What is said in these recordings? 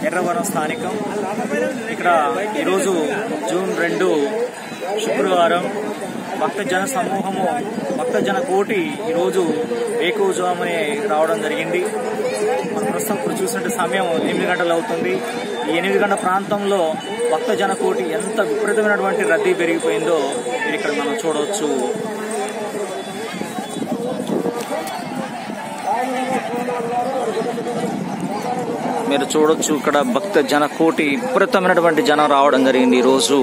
ఎర్రవరం స్థానికం ఇక్కడ ఈరోజు జూన్ రెండు శుక్రవారం భక్తజన సమూహము భక్తజన కోటి ఈరోజు వేకువజామునే రావడం జరిగింది మన ప్రస్తుతం ఇప్పుడు చూసినట్టు సమయం ఎనిమిది గంటలు అవుతుంది ఈ ఎనిమిది గంటల ప్రాంతంలో భక్తజన కోటి ఎంత విపరీతమైనటువంటి రద్దీ పెరిగిపోయిందో మీరు ఇక్కడ మనం చూడవచ్చు మీరు చూడొచ్చు ఇక్కడ భక్త జన కోటి విపరీతమైనటువంటి జనం రావడం జరిగింది ఈ రోజు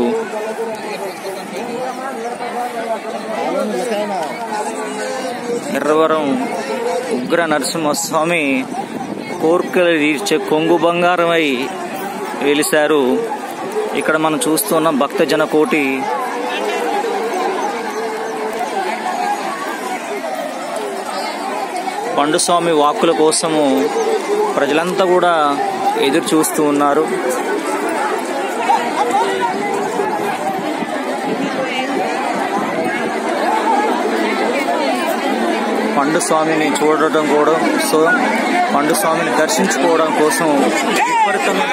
ఎర్రవరం ఉగ్ర నరసింహస్వామి కోర్కెలు తీర్చే కొంగు బంగారమై వెలిశారు ఇక్కడ మనం చూస్తున్న భక్త జన కోటి పండుస్వామి వాక్కుల కోసము ప్రజలంతా కూడా ఎదురు చూస్తూ ఉన్నారు పండు స్వామిని చూడటం కూడా సో పండు స్వామిని దర్శించుకోవడం కోసం విపరీతమైన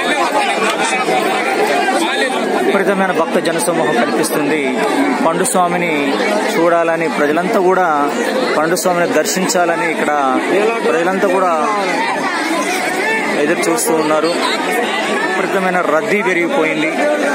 విపరీతమైన భక్త జనసమూహం కనిపిస్తుంది పండు స్వామిని చూడాలని ప్రజలంతా కూడా పండు స్వామిని దర్శించాలని ఇక్కడ ప్రజలంతా కూడా ఎదురు చూస్తూ ఉన్నారు విపరీతమైన రద్దీ పెరిగిపోయింది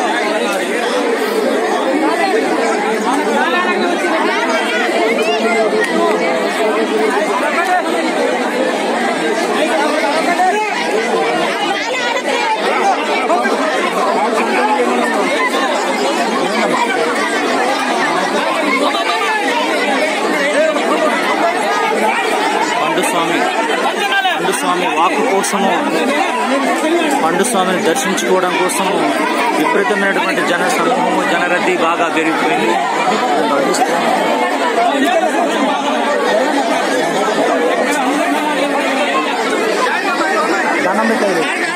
పండు స్వామి పండు స్వామి వాకు కోసము పండు స్వామిని దర్శించుకోవడం కోసము విపరీతమైనటువంటి జన సమూహము జనరద్దీ బాగా పెరిగిపోయింది దండం పెట్టారు